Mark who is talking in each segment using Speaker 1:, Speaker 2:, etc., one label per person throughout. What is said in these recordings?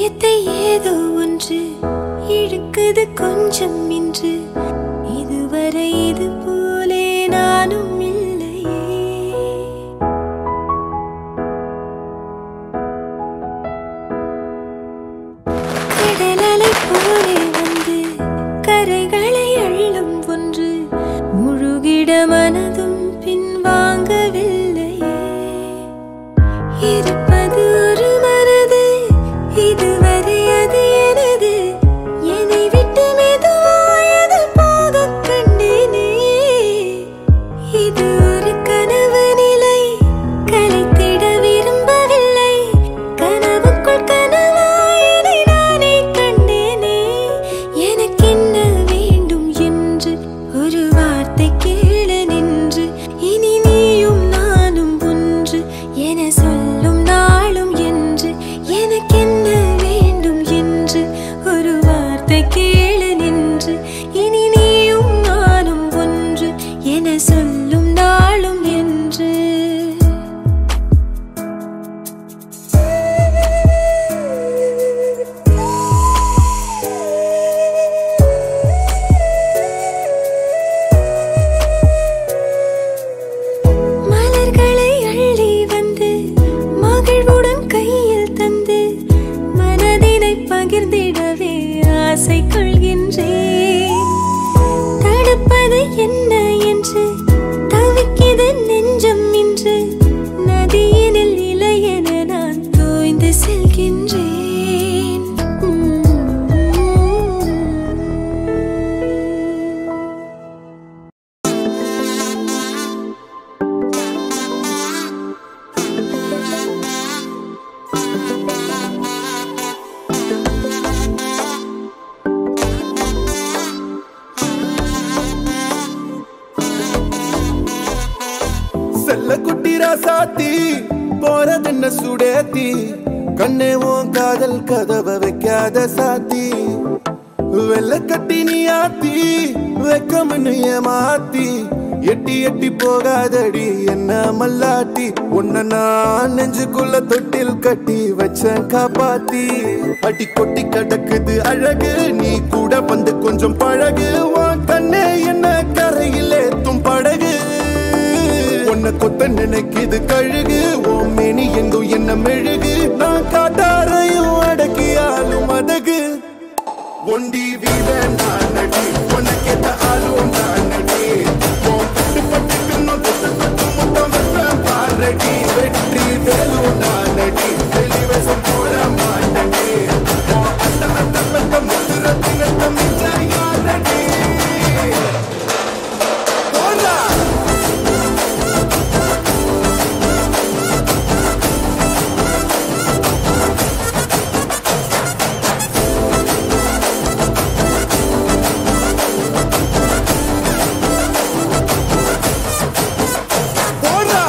Speaker 1: இதயத்தை ஏதோ ஒன்று இழுக்குது கொஞ்சம் இன்று இதுவரை இது போலே நானும் இல்லையே கடலலை போலே வந்து கரைகளை அள்ளும் ஒன்று முழுகிட மனதும் பின்வாங்கவில்லையே இருப்பது ஒரு மனது இதுவரை அது எனது என்னை விட்டு மெதுவாயது போகக் கண்டேனே இது ஒரு கனவு நிலை கலைத்திட விரும்பவில்லை கனவுக்குள் கனவாயதை நானே கண்டேனே எனக்கென்ன வேண்டும் என்று ஒரு வார்த்தை கேளு நின்று இனி நீயும் நானும் ஒன்று என சொல்லும் நாளும் என்று எனக்கென்ன வேண்டும் என்று ஒரு வார்த்தை கேளு நின்று இனி நீயும் நானும் ஒன்று என சொல்லும் நாளும் என்று மலர்களை அள்ளி வந்து மகிழ்வுடன் கையில் தந்து மனதினை பகிர்ந்திடவே ஆசை கொள்கின்றேன் தடுப்பது என்ன என்று தவிக்கிது நெஞ்சம் இன்று நதியினில் இலையென நான் தோய்ந்து செல்கின்றேன்
Speaker 2: செல்ல குட்டி ராசாத்தி போறதென்ன சுடேத்தி கண்ணே உன் காதல் கதவ வைக்காத சாத்தி வெள்ள கட்டி நீ ஆத்தி வெக்கம்னு ஏமாத்தி எட்டி எட்டி போகாதடி என்ன மல்லாட்டி உன்ன நான் நெஞ்சுக்குள்ள தொட்டில் கட்டி வச்சேன் காப்பாத்தி அடி கொட்டி கிடக்குது அழகு நீ கூட வந்து கொஞ்சம் பழகு உன் கண்ணே என்ன கரையில் ஏத்தும் படகு உன்னை கொத்த நினைக்குது கழுகு ஓம் மேனி எங்கும் என்ன மெழுகு நான் காட்டாரையும் அடக்கியாலும் அதகு ஒண்டி வீரன் நான் நடி உனக்கேத்த ஆளும் நான் நடி உன் பட்டு பட்டுக்கணும் தொட்டு தொட்டு முத்தம் வைப்பேன் பாரடி வெற்றி வேலும் நான் நடி வெளிவசம் போட மாட்டடி உன் அட்ட அட்ட பெத்த முத்துரத்தினத்த மிச்ச யாரடி போடா போடா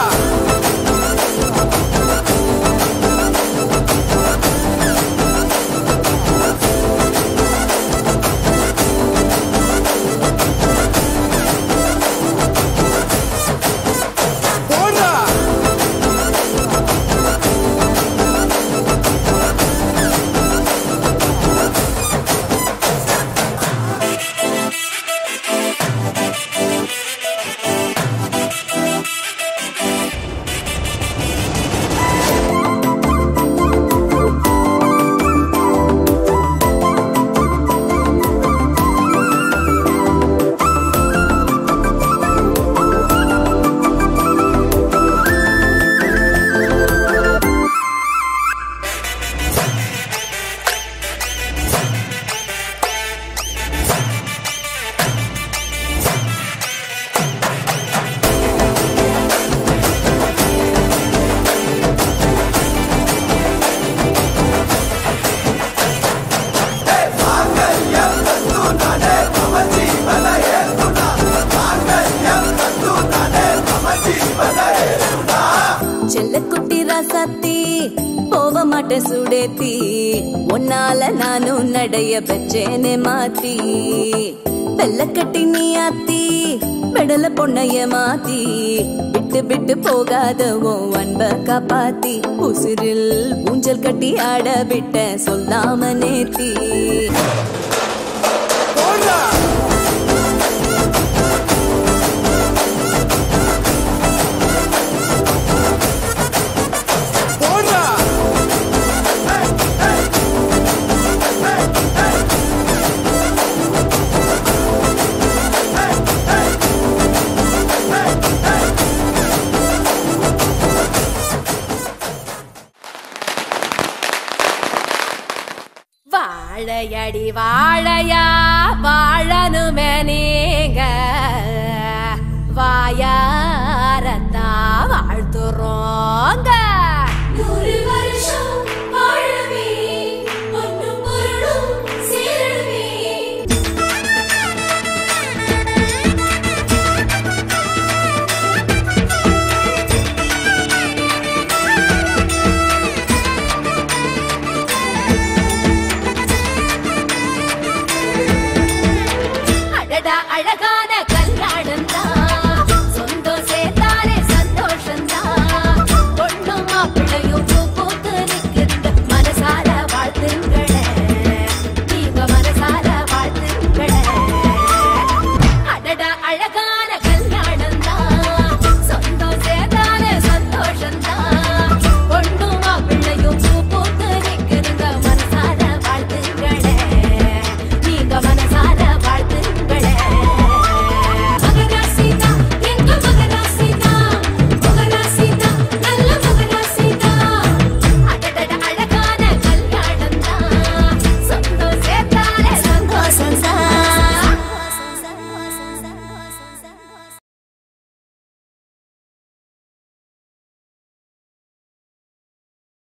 Speaker 2: போடா
Speaker 3: செல்லக்குட்டி ராசாத்தி போக மாட்டேன் சுடேத்தி உன்னால நானும் நடைய பெற்றேனே மாத்தி வெள்ளக்கட்டி நீ ஆத்தி பெடல பொண்ணைய மாத்தி விட்டு விட்டு போகாத உன் அன்ப காப்பாத்தி உசிரில் ஊஞ்சல் கட்டி ஆட விட்ட சொல்லாம நேத்தி
Speaker 2: போடுறா போடுறா
Speaker 4: வாழையடி வாழையா வாழனுமே நீங்க வாயாரத்தா வாழ்த்துறோங்க